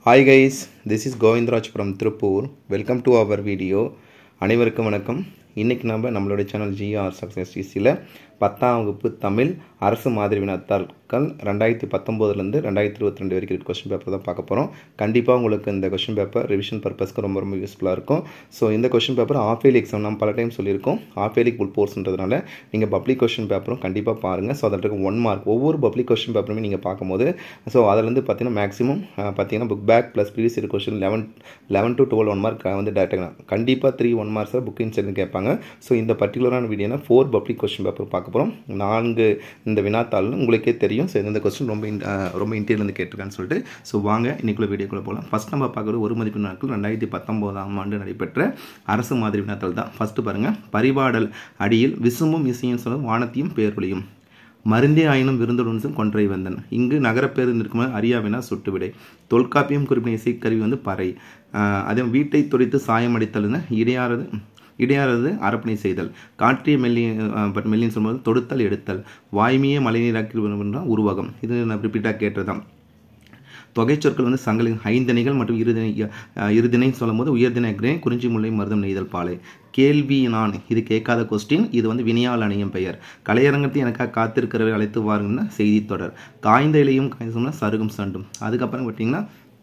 hi guys this is Govindaraj from Tiruppur welcome to our video அனைவருக்கும் வணக்கம் இன்றைக்கி நம்ம நம்மளுடைய சேனல் ஜிஆர் சக்ஸஸ் டிசியில் பத்தாம் வகுப்பு தமிழ் அரசு மாதிரி வினாத்தாள்கள் ரெண்டாயிரத்தி பத்தொம்போதுலேருந்து ரெண்டாயிரத்தி இருபத்தி ரெண்டு வரைக்கும் கொஸ்டின் பேப்பர் தான் பார்க்க போகிறோம் கண்டிப்பாக உங்களுக்கு இந்த கொஸ்டின் பேப்பர் ரிவிஷன் பர்பஸ்க்கு ரொம்ப ரொம்ப யூஸ்ஃபுல்லாக இருக்கும் ஸோ இந்த question paper of yearly exam நம்ம பல டைம் சொல்லியிருக்கோம் ஆஃப் இயர்லி ஃபுல் கோர்ஸ்ன்றதுனால நீங்கள் பப்ளிக் கொஸ்டின் பேப்பரும் கண்டிப்பாக பாருங்கள் ஸோ அதில் இருக்க ஒன் மார்க் ஒவ்வொரு பப்ளிக் கொஸ்டின் பேப்பருமே நீங்கள் பார்க்கும்போது ஸோ அதிலேருந்து பார்த்தீங்கன்னா மேக்ஸிமம் பார்த்தீங்கன்னா book back plus previous year question eleven eleven to twelve one mark வந்து டேரெக்டாக கண்டிப்பாக த்ரீ ஒன் மார்க்ஸில் புக் இன்சென்ட் கேட்பாங்க ஸோ இந்த பர்டிகுலரான வீடியோனா ஃபோர் பப்ளிக் கொஸ்டின் பேப்பர் பார்க்க போகிறோம் நான்கு இந்த வினாத்தாள் உங்களுக்கே தெரியும் ஸோ இந்த கொஸ்டின் ரொம்ப in- அஹ் ரொம்ப இன்டீரியர்லேருந்து கேட்டிருக்கான்னு சொல்லிட்டு ஸோ வாங்க இன்னைக்குள்ள வீடியோக்குள்ளே போகலாம் ஃபஸ்ட் நம்ம பார்க்குறது ஒரு மதிப்பு நாட்கள் ரெண்டாயிரத்தி பத்தொம்போதாம் ஆண்டு நடைபெற்ற அரசு மாதிரி வினாத்தாள் தான் ஃபஸ்ட்டு பாருங்கள் பரிபாடல் அடியில் விசும்பும் இசையும் சொல்லும் வானத்தையும் பேரொழியும் மருந்தே ஆயினும் விருந்தொடன்சும் கொன்றை வந்தன் இங்கு நகரப் பேருந்து இருக்கும்போது அரியாவினா சுட்டுவிடை தொல்காப்பியம் குறிப்பிட்ட இசைக்கருவி வந்து பறை ஆஹ் அதே வீட்டை துடைத்து சாயம் அடித்தல்னு இடையாறது இடையாறது அரப்பணை செய்தல் காற்றிய மெல்லி பட் மெல்லின்னு சொல்லும்போது தொடுத்தல் எடுத்தல் வாய்மையே மழைநீராக்கி உருவகம் இது நான் ரிப்பீட்டாக கேட்டதுதான் தொகை சொற்கள் வந்து சங்கலின் ஐந்தணைகள் மற்றும் இருதிணை அஹ், இருதிணை சொல்லும்போது உயர்திணை அக்ரே குறிஞ்சி முல்லை மருதம் நெய்தல் பாலை கேள்வி நான் இது கேட்காத கொஸ்டின் இது வந்து வினையால் அணையும் பெயர் கலையரங்கத்தை எனக்காக காத்திருக்கிறவரை அழைத்து வாருங்கன்னா செய்தி தொடர் காய்ந்த இலையும் காய்ந்த சொன்னா சருகும் சண்டும் அதுக்கப்புறம் பார்த்தீங்கன்னா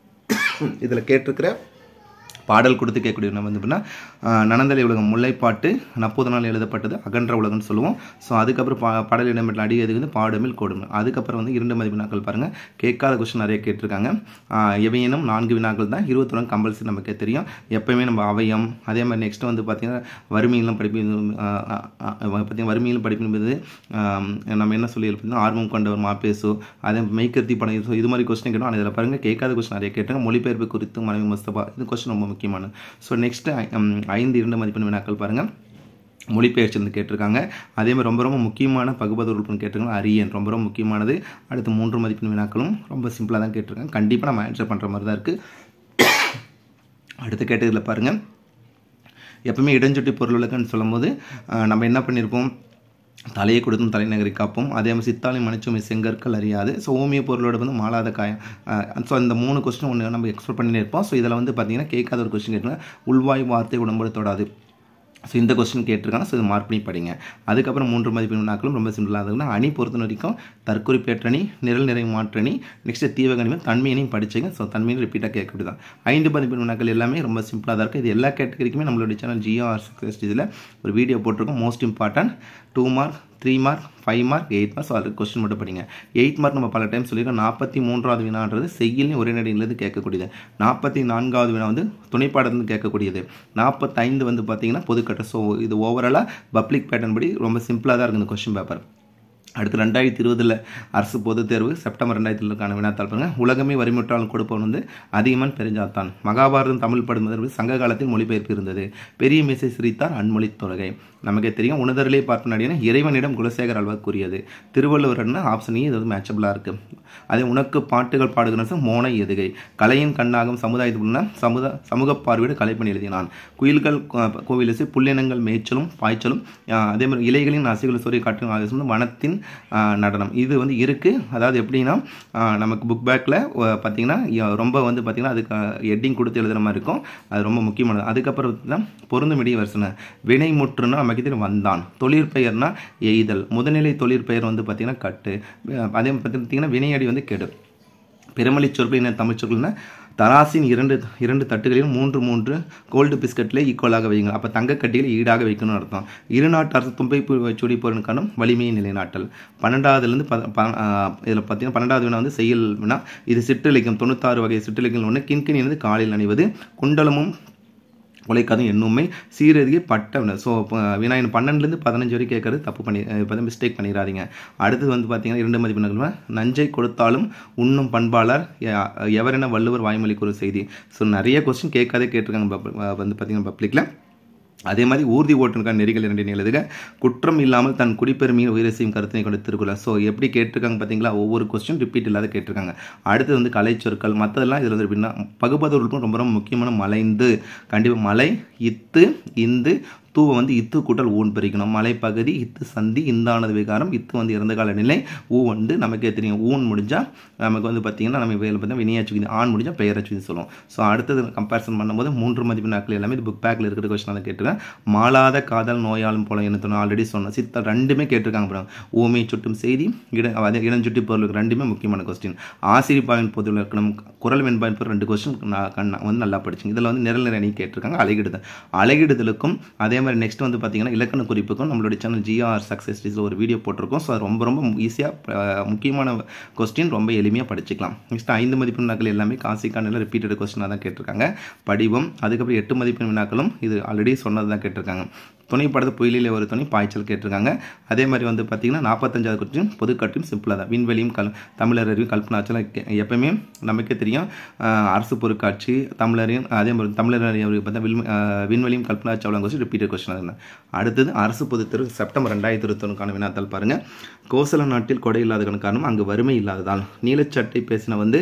இதில் கேட்டிருக்கிற பாடல் கொடுத்து கேட்கக்கூடிய நம்ம வந்து எப்படின்னா நனந்தலை உலகம் முல்லைப்பாட்டு நப்போது நாள் எழுதப்பட்டது அகன்ற உலகம்னு சொல்லுவோம் ஸோ அதுக்கப்புறம் பா பாடல் இடம்பெற்ற அடி எது வந்து பாடுமில் கொடுமை அதுக்கப்புறம் வந்து இரண்டு மதி வினாக்கள் பாருங்கள் கேட்காத கொஸ்டின் நிறைய கேட்டிருக்காங்க ஆஹ் எவையேனும் நான்கு வினாக்கள் தான் இருபத்தொன்று கம்பல்சரி நமக்கே தெரியும் எப்பயுமே நம்ம அவயம் அதே மாதிரி நெக்ஸ்ட் வந்து பார்த்திங்கன்னா வறுமையிலும் படிப்பு பார்த்தீங்கன்னா வறுமையிலும் படிப்பின்பது நம்ம என்ன சொல்லி பார்த்தீங்கன்னா ஆர்வம் கொண்டவர் மாப்பேசு அதே மெய்கருத்தி படம் இது- இது மாதிரி கொஸ்டின் கேட்டோம் இதில் பாருங்கள் கேட்காத கொஸ்டின் நிறைய கேட்டாங்க மொழிபெயர்ப்பு குறித்து மனைவி முஸ்தபா இது கொஸ்டின் ரொம்ப முக்கியமானது ஸோ நெக்ஸ்ட் ஐந்து இரண்டு மதிப்பெண் வினாக்கள் பாருங்கள் மொழிபெயர்ச்சி வந்து கேட்டிருக்காங்க அதே மாதிரி ரொம்ப ரொம்ப முக்கியமான பகுபத உறுப்புன்னு கேட்டிருக்காங்க அரியன் ரொம்ப ரொம்ப முக்கியமானது அடுத்து மூன்று மதிப்பெண் வினாக்களும் ரொம்ப சிம்பிளாக தான் கேட்டிருக்காங்க கண்டிப்பாக நம்ம ஆன்சர் பண்ணுற மாதிரி தான் இருக்குது அடுத்து கேட்டதில் பாருங்கள் எப்பவுமே இடஞ்சுட்டி பொருள் விளக்குன்னு சொல்லும்போது அஹ், நம்ம என்ன பண்ணியிருப்போம் தலையை கொடுத்தும் தலைநகரை காப்போம் அதே மாதிரி சித்தாளி மணிச்சுமை செங்கற்கள் அறியாது ஸோ ஓமிய பொருளோட வந்து மாளாத காயம் ஸோ அந்த மூணு கொஸ்டின் ஒன்று நம்ம எக்ஸ்பெக்ட் பண்ணினே இருப்போம் ஸோ இதில் வந்து பார்த்தீங்கன்னா கேட்காத ஒரு கொஸ்டின் கேட்டுங்க உள்வாய் வார்த்தை உடம்போடு தொடாது ஸோ இந்த கொஸ்டின் கேட்டிருக்காங்க ஸோ இது மார்க் பண்ணி படிங்க அதுக்கப்புறம் மூன்று மதிப்பெண் வினாக்களும் ரொம்ப சிம்பிளாக இருக்குன்னா அணி பொறுத்த வரைக்கும் தற்குறிப்பேற்றணி நிரல் நிறை மாற்றணி நெக்ஸ்ட் தீவகணியும் தன்மையினையும் படிச்சுங்க ஸோ தன்மையும் ரிப்பீட்டாக கேட்கறது தான் ஐந்து மதிப்பெண் வினாக்கள் எல்லாமே ரொம்ப சிம்பிளாக தான் இருக்குது இது எல்லா கேட்டகரிக்குமே நம்மளுடைய சேனல் ஜிஆர் சக்ஸஸ் இதில் ஒரு வீடியோ போட்டிருக்கோம் most important two mark three mark five mark eight mark so அது கொஸ்டின் மட்டும் படிங்க எயிட் மார்க் நம்ம பல டைம் சொல்லியிருக்கோம் நாற்பத்தி மூன்றாவது வினான்றது செய்யலையும் ஒரே நடியிலிருந்து கேட்கக்கூடியது நாற்பத்தி நான்காவது வினா வந்து துணைப்பாடத்துலேருந்து கேட்கக்கூடியது நாற்பத்தைந்து வந்து பார்த்தீங்கன்னா பொதுக்கட்ட ஸோ இது ஓவராலாக பப்ளிக் பேட்டர்ன் படி ரொம்ப சிம்பிளாக தான் இருக்குது இந்த கொஸ்டின் பேப்பர் அடுத்து ரெண்டாயிரத்தி இருபதில் அரசு பொதுத் தேர்வு செப்டம்பர் ரெண்டாயிரத்தி இருபதுக்கான வினாத்தாள் பாருங்க உலகமே வரிமுற்றாலும் கொடுப்பவன் வந்து அதிகமன் பெருஞ்சாத்தான் மகாபாரதம் தமிழ் படுவது சங்க காலத்தில் மொழிபெயர்ப்பு இருந்தது பெரிய மீசை சிரித்தார் அன்மொழி தொலகை நமக்கே தெரியும் உணர்தலே பார்ப்ப நடிகன இறைவனிடம் குலசேகர் அல்வா கூறியது திருவள்ளுவர்னு ஆப்ஷன் இது வந்து மேட்சபிளாக இருக்குது அதே உனக்கு பாட்டுகள் பாடுகிற மோனை எதுகை கலையின் கண்ணாகும் சமுதாயத்துக்குள்ள சமுத சமூக பார்வையோடு கலைப்பணி எழுதினான் குயில்கள் கோ- கோவிலிசை புல்லினங்கள் மேய்ச்சலும் பாய்ச்சலும் ஆஹ் அதே மாதிரி இலைகளின் அசைகளை சொறி காட்டும் ஆவேசம் வந்து வனத்தின் ஆஹ் நடனம் இது வந்து இருக்குது அதாவது எப்படின்னா ஆஹ் நமக்கு புக் பேக்கில் பார்த்தீங்கன்னா ய- ரொம்ப வந்து பார்த்தீங்கன்னா அதுக்கு ஹெட்டிங் கொடுத்து எழுதுகிற மாதிரி இருக்கும் அது ரொம்ப முக்கியமானது அதுக்கப்புறம் பார்த்தீங்கன்னா பொருந்தும் இடையே வருஷன வினை முற்றுனா நமக்கு தெரியும் வந்தான் தொழிற்பெயர்னா எய்தல் முதல்நிலை தொழிற்பெயர் வந்து பார்த்தீங்கன்னா கட்டு அஹ் அதே மாதிரி பார்த்தீங்கன்னா வினையடி வந்து கெடு பெருமொழி சொற்கள் என்ன தமிழ் சொற்கள்னா தராசின் இரண்டு இரண்டு தட்டுகளிலும் மூன்று மூன்று கோல்டு பிஸ்கட்டில் ஈக்குவலாக வைங்க அப்போ தங்கக்கட்டியில் ஈடாக வைக்கணும்னு அர்த்தம் இரு நாட்டு அரசு தும்பை சுடி போறனுக்கான வலிமையை நிலைநாட்டல் பன்னெண்டாவதுலேருந்து ப இதில் பார்த்தீங்கன்னா பன்னெண்டாவது வினா வந்து செயல் வினா இது சிற்றிலக்கியம் தொண்ணூத்தாறு வகை சிற்றிலக்கியம் ஒன்று கிண்கிணி வந்து காலில் அணிவது குண்டலமும் உழைக்காதும் எண்ணுமை சீரதிகை பட்டம் ஸோ வினாயின் பன்னெண்டுலேருந்து பதினஞ்சு வரைக்கும் கேட்கறது தப்பு பண்ணி இப்போ மிஸ்டேக் பண்ணிடாதீங்க அடுத்தது வந்து பார்த்தீங்கன்னா இரண்டு மதிப்பெண்கள் நஞ்சை கொடுத்தாலும் உண்ணும் பண்பாளர் எ- எவரென வள்ளுவர் வாய்மொழி கூறு செய்தி ஸோ நிறைய கொஸ்டின் கேட்காதே கேட்டிருக்காங்க பப்- வந்து பார்த்தீங்கன்னா பப்ளிக்கில் அதே மாதிரி ஊர்தி ஓட்டுனுக்கான நெறிகள் இரண்டு எழுதுக குற்றம் இல்லாமல் தன் குடிப்பெருமையின் உயிரை செய்யும் கருத்தினை கொண்டு திருக்குறள் ஸோ எப்படி கேட்டிருக்காங்க பார்த்தீங்களா ஒவ்வொரு கொஸ்டின் ரிப்பீட் இல்லாத கேட்டிருக்காங்க அடுத்து வந்து கலை சொற்கள் மற்றதெல்லாம் இதில் வந்து எப்படின்னா பகுபத உறுப்பும் ரொம்ப ரொம்ப முக்கியமான மலைந்து கண்டிப்பாக மலை இத்து இந்து தூவை வந்து இத்து கூட்டல் ஊன் பிரிக்கணும் மலைப்பகுதி இத்து சந்தி இந்தானது விகாரம் இத்து வந்து இறந்த கால நிலை ஊ வந்து நமக்கே தெரியும் ஊன் முடிஞ்சால் நமக்கு வந்து பார்த்திங்கன்னா நம்ம வேலை பார்த்தா வினையாச்சு விதி ஆண் முடிஞ்சால் பெயராச்சு விதி சொல்லுவோம் ஸோ அடுத்தது கம்பேரிசன் பண்ணும்போது மூன்று மதிப்பு நாட்கள் எல்லாமே இது புக் பேக்கில் இருக்கிற கொஸ்டின் தான் கேட்டிருக்கேன் மாளாத காதல் நோயாலும் போல என்ன தோணும் ஆல்ரெடி சொன்னேன் சித்த ரெண்டுமே கேட்டிருக்காங்க பாருங்க ஊமை சுட்டும் செய்தி இட அதே இடஞ்சுட்டி பொருளுக்கு ரெண்டுமே முக்கியமான கொஸ்டின் ஆசிரிப்பாவின் பொதுவில் இருக்கணும் குரல் வெண்பாயின் பொருள் ரெண்டு கொஸ்டின் நான் வந்து நல்லா படிச்சிங்க இதில் வந்து நிரல் நிறை கேட்டிருக்காங்க அழகிடுதல் அழகிடுதலுக்கும் அதே மாதிரி நெக்ஸ்ட் வந்து பார்த்தீங்கன்னா இலக்கண குறிப்புக்கும் நம்மளுடைய சேனல் ஜிஆர் சக்ஸஸ் டீஸில் ஒரு வீடியோ போட்டிருக்கோம் ஸோ அது ரொம்ப ரொம்ப ஈஸியாக முக்கியமான கொஸ்டின் ரொம்ப எளிமையாக படிச்சுக்கலாம் நெக்ஸ்ட் ஐந்து மதிப்பெண் வினாக்கள் எல்லாமே காசிக்கான ரிப்பீட்டட் கொஸ்டினாக தான் கேட்டிருக்காங்க படிவம் அதுக்கப்புறம் எட்டு மதிப்பெண் வினாக்களும் இது ஆல்ரெடி சொன்னது தான் கேட்டிருக்காங்க துணை படத்து புயலிலே ஒரு துணை பாய்ச்சல் கேட்டிருக்காங்க அதே மாதிரி வந்து பார்த்தீங்கன்னா நாற்பத்தஞ்சாவது கொஸ்டின் பொதுக்கட்டும் சிம்பிளாக தான் விண்வெளியும் கல் தமிழர் அறிவு கல்பனாச்சல் எப்பயுமே நமக்கே தெரியும் அரசு பொருட்காட்சி தமிழரையும் அதே மாதிரி தமிழர் அறிவு பார்த்தா வில் விண்வெளியும் கல்பனாச்சாவளம் கொஸ்டின் ரிப்பீட்டட் கொஸ்டின் இருந்தாங்க அடுத்தது அரசு பொதுத்தேர்வு செப்டம்பர் ரெண்டாயிரத்தி இருபத்தொன்னுக்கான வினாத்தால் பாருங்கள் கோசல நாட்டில் கொடை இல்லாததன் காரணம் அங்கு வறுமை இல்லாததால் நீலச்சட்டை பேசின வந்து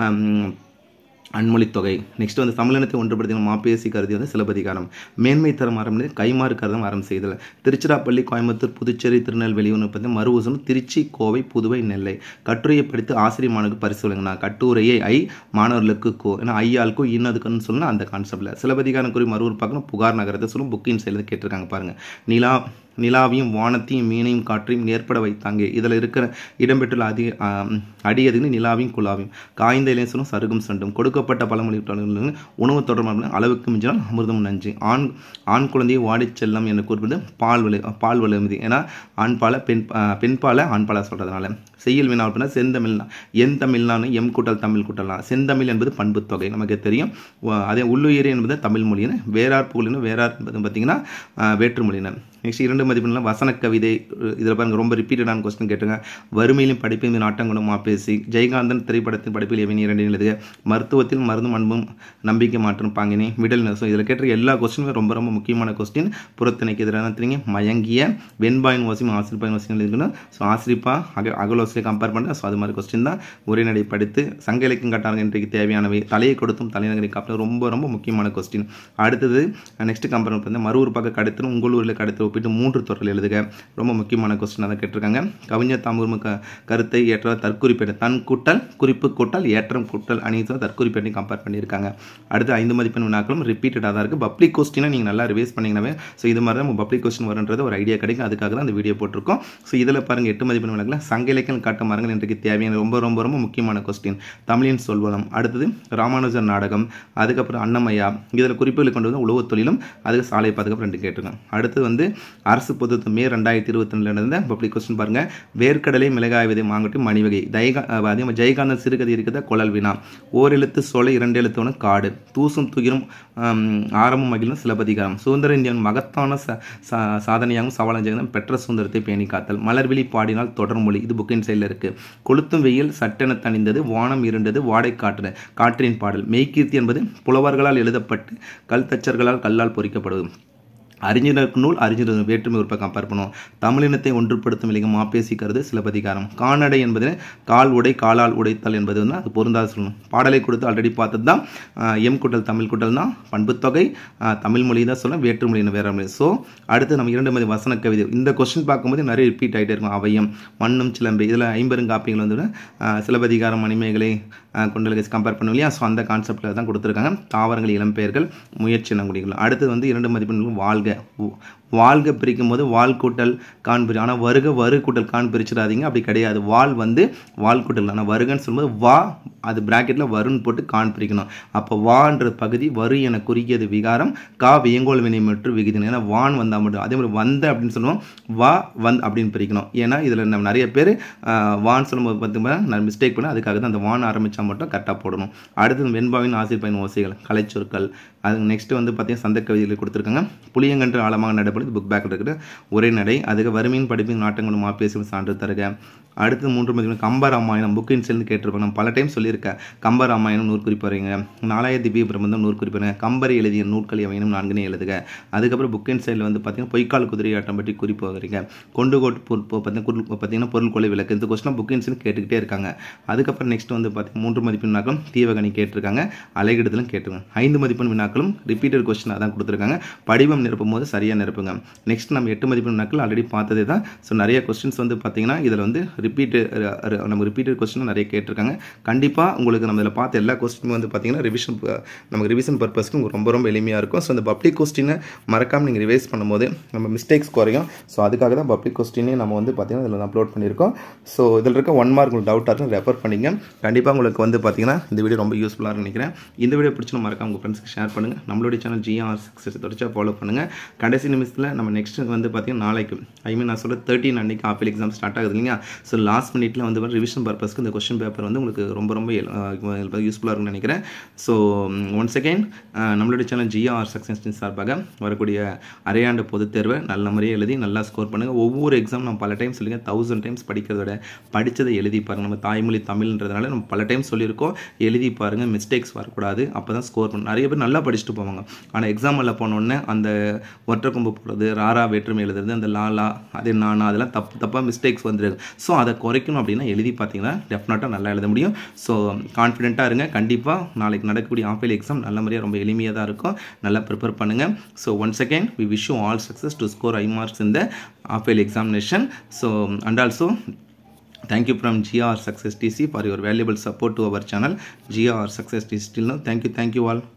அன்மொழி தொகை நெக்ஸ்ட் வந்து தமிழினத்தை ஒன்றுபடுத்தின மாப்பேசி கருதி வந்து சிலப்பதிகாரம் மேன்மை தரம் அறம் கைமாறு கருதம் அறம் செய்தல் திருச்சிராப்பள்ளி கோயம்புத்தூர் புதுச்சேரி திருநெல்வேலி ஒன்று பார்த்து மறுவசனம் திருச்சி கோவை புதுவை நெல்லை கட்டுரையை படித்து ஆசிரியர் மாணவருக்கு பரிசு வழங்கினா கட்டுரையை ஐ மாணவர்களுக்கு கோ ஏன்னா ஐயாளுக்கும் இன்னதுக்குன்னு சொல்லணும் அந்த கான்செப்டில் சிலப்பதிகாரம் குறி மறுவூர் பார்க்கணும் புகார் நகரத்தை சொல்லும் புக்கின் செயல் கேட்டிருக்காங்க பாருங்கள் நிலா நிலாவையும் வானத்தையும் மீனையும் காற்றையும் நேர்பட வைத்தாங்க இதில் இருக்கிற இடம்பெற்றுள்ள அதி அடியதுன்னு நிலாவையும் குழாவையும் காய்ந்த இலேசனும் சருகும் சண்டும் கொடுக்கப்பட்ட பழமொழி உணவு தொடர்பான அளவுக்கு மிஞ்சினால் அமிர்தம் நஞ்சு ஆண் ஆண் குழந்தையை வாடிச் செல்லம் என்று கூறுவது பால் விளை பால் விளைவுதி ஏன்னா ஆண் பாலை பெண் பெண் பாலை ஆண் பாலை சொல்கிறதுனால செய்யல் வினா அப்படின்னா செந்தமிழ்னா என் தமிழ்னானு எம் கூட்டல் தமிழ் கூட்டலாம் செந்தமிழ் என்பது பண்பு தொகை நமக்கு தெரியும் அதே உள்ளுயிர் என்பது தமிழ் மொழியின வேறார் புகழின வேறார் என்பது பார்த்தீங்கன்னா வேற்றுமொழியினர் நெக்ஸ்ட் இரண்டு மதிப்பெண்லாம் வசன கவிதை இதில் பாருங்க ரொம்ப ரிப்பீட்டடான கொஸ்டின் கேட்டுங்க வறுமையிலும் படிப்பின் நாட்டங்களும் மாப்பேசி ஜெயகாந்தன் திரைப்படத்தின் படிப்பில் எவன் இரண்டு எழுதுக மருத்துவத்தில் மருந்தும் அன்பும் நம்பிக்கை மாற்றம் பாங்கினி மிடல் ஸோ இதில் கேட்ட எல்லா கொஸ்டினுமே ரொம்ப ரொம்ப முக்கியமான கொஸ்டின் புறத்தினைக்கு எதிரான தெரியுங்க மயங்கிய வெண்பாயின் ஓசியும் ஆசிரிப்பாயின் ஓசியம் எழுதிக்கணும் ஸோ ஆசிரிப்பா அக அகலோசியை கம்பேர் பண்ண ஸோ அது மாதிரி கொஸ்டின் தான் ஒரே நடை படித்து சங்க இலக்கியம் கட்டாளர்கள் இன்றைக்கு தேவையானவை தலையை கொடுத்தும் தலைநகரை காப்பில் ரொம்ப ரொம்ப முக்கியமான கொஸ்டின் அடுத்தது நெக்ஸ்ட் கம்பேர் பண்ண மறுவூர் பக்கம் கடத்தலும் உங்கள் ஊரில் கடத்தல் ஒப்பிட்டு மூன்று தொடரில் எழுதுக ரொம்ப முக்கியமான கொஸ்டின் அதை கேட்டிருக்காங்க கவிஞர் தாமூர்ம க கருத்தை ஏற்ற தற்குறிப்பேடு தன் கூட்டல் குறிப்பு கூட்டல் ஏற்றம் கூட்டல் அனைத்தும் தற்குறிப்பேட்டை கம்பேர் பண்ணியிருக்காங்க அடுத்து ஐந்து மதிப்பெண் வினாக்களும் ரிப்பீட்டடாக தான் இருக்குது பப்ளிக் கொஸ்டினை நீங்கள் நல்லா ரிவைஸ் பண்ணிங்கனாவே ஸோ இது மாதிரி தான் பப்ளிக் கொஸ்டின் வருன்றது ஒரு ஐடியா கிடைக்கும் அதுக்காக தான் அந்த வீடியோ போட்டிருக்கோம் ஸோ இதில் பாருங்கள் எட்டு மதிப்பெண் வினாக்கில் சங்க இலக்கியம் காட்ட மரங்கள் இன்றைக்கு தேவையான ரொம்ப ரொம்ப ரொம்ப முக்கியமான கொஸ்டின் தமிழின் சொல்வனம் அடுத்தது ராமானுஜர் நாடகம் அதுக்கப்புறம் அன்னமையா இதில் குறிப்புகளை கொண்டு வந்து உழவு தொழிலும் அதுக்கு சாலை பாதுகாப்பு ரெண்டு கேட்டிருக்கேன் அடுத்து வந்து அரசு பொது மே ரெண்டாயிரத்தி இருபத்தி ரெண்டுல இருந்த பப்ளிக் கொஸ்டின் பாருங்க வேர்க்கடலை மிளகாய் விதை மாங்கட்டி மணிவகை தைகா அதே மாதிரி ஜெயகாந்தன் சிறுகதை இருக்கிறத குழல் வினா ஓரெழுத்து சோலை இரண்டு எழுத்து ஒன்று காடு தூசும் துகிரும் ஆரம்பம் மகிழும் சிலப்பதிகாரம் சுதந்திர இந்தியாவின் மகத்தான சாதனையாகவும் சவாலான ஜெகதம் பெற்ற சுதந்திரத்தை பேணி காத்தல் மலர்விழி பாடினால் தொடர்மொழி இது புக்கின் சைடில் இருக்கு கொளுத்தும் வெயில் சட்டென தணிந்தது வானம் இருண்டது வாடை காற்று காற்றின் பாடல் மெய்கீர்த்தி என்பது புலவர்களால் எழுதப்பட்டு கல் தச்சர்களால் கல்லால் பொறிக்கப்படுவது அறிஞருக்கு நூல் அறிஞர் வேற்றுமை உறுப்பை கம்பேர் பண்ணுவோம் தமிழினத்தை ஒன்றுபடுத்தும் இலக்கம் மாப்பேசி கருது சிலப்பதிகாரம் காணடை என்பது கால் உடை காலால் உடைத்தல் என்பது வந்து அது பொருந்தாது சொல்லணும் பாடலை கொடுத்து ஆல்ரெடி பார்த்தது தான் எம் கூட்டல் தமிழ் கூட்டல் தான் பண்புத்தொகை தமிழ் மொழி தான் சொல்ல வேற்றுமொழி வேற மொழி ஸோ அடுத்து நம்ம இரண்டு மதி வசன கவிதை இந்த கொஸ்டின் பார்க்கும்போது நிறைய ரிப்பீட் ஆகிட்டே இருக்கும் அவையம் மண்ணும் சிலம்பு இதில் ஐம்பெருங்காப்பியங்கள் வந்து சிலப்பதிகாரம் மணிமேகலை கொண்டலுக்கு கம்பேர் பண்ணுவோம் இல்லையா ஸோ அந்த கான்செப்டில் தான் கொடுத்துருக்காங்க தாவரங்கள் இளம்பெயர்கள் முயற்சி நங்குடிகள் அடுத்தது வந்து இரண்டு மதிப்பெண்கள் வாழ்க வாழ்க பிரிக்கும் போது வால் கூட்டல் கான் பிரி ஆனால் வருக வரு கூட்டல் கான் பிரிச்சிடாதீங்க அப்படி கிடையாது வால் வந்து வால் கூட்டல் ஆனால் வருகன்னு சொல்லும்போது வா அது பிராக்கெட்டில் வருன்னு போட்டு கான் பிரிக்கணும் அப்போ வான்ற பகுதி வரு என குறுகியது விகாரம் கா வியங்கோல் வினை மற்றும் விகுதினம் ஏன்னா வான் வந்தால் மட்டும் அதே மாதிரி வந்த அப்படின்னு சொல்லுவோம் வா வந் அப்படின்னு பிரிக்கணும் ஏன்னா இதில் நம்ம நிறைய பேர் வான் சொல்லும்போது பார்த்தீங்கன்னா நான் மிஸ்டேக் பண்ண அதுக்காக தான் அந்த வான் ஆரம்பித்தா மட்டும் கரெக்டாக போடணும் அடுத்தது வெண்பாவின் ஆசிரியர் பயன் ஓசைகள் கலைச்சொற்கள் அது நெக்ஸ்ட் வந்து பார்த்தீங்கன்னா சந்த கவிதைகள் கொடுத்துருக்காங்க புளியங்கன்று ஆழமாக நடைபெறுது புக் பேக்கில் இருக்குது ஒரே நடை அதுக்கு வறுமையின் படிப்பின் நாட்டங்களும் மாப்பேசும் சான்று தருக அடுத்து மூன்று மதிப்பு கம்பராமாயணம் புக்கின் சேர்ந்து கேட்டிருப்போம் நான் பல டைம் சொல்லியிருக்கேன் கம்பராமாயணம் நூறு குறிப்பறைங்க நாலாயிர திவ்ய பிரபந்தம் நூறு குறிப்பறைங்க கம்பரை எழுதிய நூற்கள் எவையினும் நான்குனே எழுதுக அதுக்கப்புறம் புக்கின் சைடில் வந்து பார்த்தீங்கன்னா பொய்க்கால் குதிரை ஆட்டம் பற்றி குறிப்பு வகைங்க கொண்டு கோட்டு பார்த்தீங்கன்னா பார்த்தீங்கன்னா பொருள் கொலை விளக்கு இந்த கொஸ்டின் புக்கின் சேர்ந்து கேட்டுக்கிட்டே இருக்காங்க அதுக்கப்புறம் நெக்ஸ்ட் வந்து பார்த்தீங்கன்னா மூன்று மதிப்பெண் வினாக்களும் தீவகணி கேட்டிருக்காங்க அலைகிடத்திலும் கேட்டிருக்காங்க ஐந்து மதிப்பெண் வினாக்களும் ரிப்பீட்டட் கொஸ்டின் அதான் கொடுத்துருக்காங்க படிவம் நிரப்பும் போது சரியாக நிரப்புங்க கொடுங்க நெக்ஸ்ட் நம்ம எட்டு மதிப்பெண் வினாக்கள் ஆல்ரெடி பார்த்ததே தான் ஸோ நிறைய கொஸ்டின்ஸ் வந்து பார்த்தீங்கன்னா இதில் வந்து ரிப்பீட்டு நம்ம ரிப்பீட்டட் கொஸ்டின் நிறைய கேட்டிருக்காங்க கண்டிப்பாக உங்களுக்கு நம்ம இதில் பார்த்த எல்லா கொஸ்டினும் வந்து பார்த்தீங்கன்னா ரிவிஷன் நமக்கு ரிவிஷன் பர்பஸ்க்கு உங்களுக்கு ரொம்ப ரொம்ப எளிமையாக இருக்கும் ஸோ அந்த பப்ளிக் கொஸ்டினை மறக்காமல் நீங்கள் ரிவைஸ் பண்ணும்போது நம்ம மிஸ்டேக்ஸ் குறையும் ஸோ அதுக்காக தான் பப்ளிக் கொஸ்டினே நம்ம வந்து பார்த்தீங்கன்னா இதில் அப்லோட் பண்ணியிருக்கோம் ஸோ இதில் இருக்க ஒன் மார்க் உங்களுக்கு டவுட்டாக இருக்கும் ரெஃபர் பண்ணிங்க கண்டிப்பாக உங்களுக்கு வந்து பார்த்தீங்கன்னா இந்த வீடியோ ரொம்ப யூஸ்ஃபுல்லாக நினைக்கிறேன் இந்த வீடியோ பிடிச்சி மறக்காம உங்கள் ஃப்ரெண்ட்ஸ்க்கு ஷேர் பண்ணுங்கள் நம்மளுடைய சேனல் ஜிஆர் சக்ஸஸ் தொடர்ச்சியாக ஃபாலோ பண்ணுங்கள் கடைசி நிமிஷத்தில் நம்ம நெக்ஸ்ட் வந்து பார்த்தீங்கன்னா நாளைக்கு ஐ மீன் நான் சொல்ல தேர்ட்டின் அன்னைக்கு ஆப்பிள் எக்ஸாம் ஸ்டார்ட் ஆகுது இல்லையா ஸோ லாஸ்ட் மினிட்ல வந்து ரிவிஷன் பர்பஸ்க்கு இந்த கொஸ்டின் பேப்பர் வந்து உங்களுக்கு ரொம்ப ரொம்ப யூஸ்ஃபுல்லாக இருக்கும்னு நினைக்கிறேன் ஸோ ஒன் செகண்ட் நம்மளுடைய சேனல் ஜிஆர் சக்ஸஸ் சார்பாக வரக்கூடிய அரையாண்டு பொதுத் தேர்வை நல்ல முறையாக எழுதி நல்லா ஸ்கோர் பண்ணுங்கள் ஒவ்வொரு எக்ஸாம் நம்ம பல டைம் சொல்லிங்க தௌசண்ட் டைம்ஸ் படிக்கிறத விட படித்ததை எழுதி பாருங்கள் நம்ம தாய்மொழி தமிழ்ன்றதுனால நம்ம பல டைம் சொல்லியிருக்கோம் எழுதி பாருங்கள் மிஸ்டேக்ஸ் வரக்கூடாது அப்போ தான் ஸ்கோர் பண்ணணும் நிறைய பேர் நல்லா படிச்சுட்டு போவாங்க ஆனால் எக்ஸாமில் போனோடனே அந்த ஒற்றை கொம்பு போடுறது ராரா வேற்றுமை எழுதுறது அந்த லாலா அதே நானா அதெல்லாம் தப்பு தப்பாக மிஸ்டேக்ஸ் வந்துருக்கு ஸோ அதை குறைக்கணும் அப்படின்னா எழுதி பார்த்தீங்கன்னா டெஃபினட்டாக நல்லா எழுத முடியும் ஸோ கான்ஃபிடென்ட்டாக இருங்க கண்டிப்பாக நாளைக்கு நடக்கக்கூடிய ஆஃபேல் எக்ஸாம் நல்ல முறையாக ரொம்ப எளிமையாக தான் இருக்கும் நல்லா ப்ரிப்பேர் பண்ணுங்கள் so one second we wish you all success to score high marks இந்த ஆஃபேல் examination so and also thank you from GR Success TC for your valuable support to our channel GR Success TC till now thank you thank you all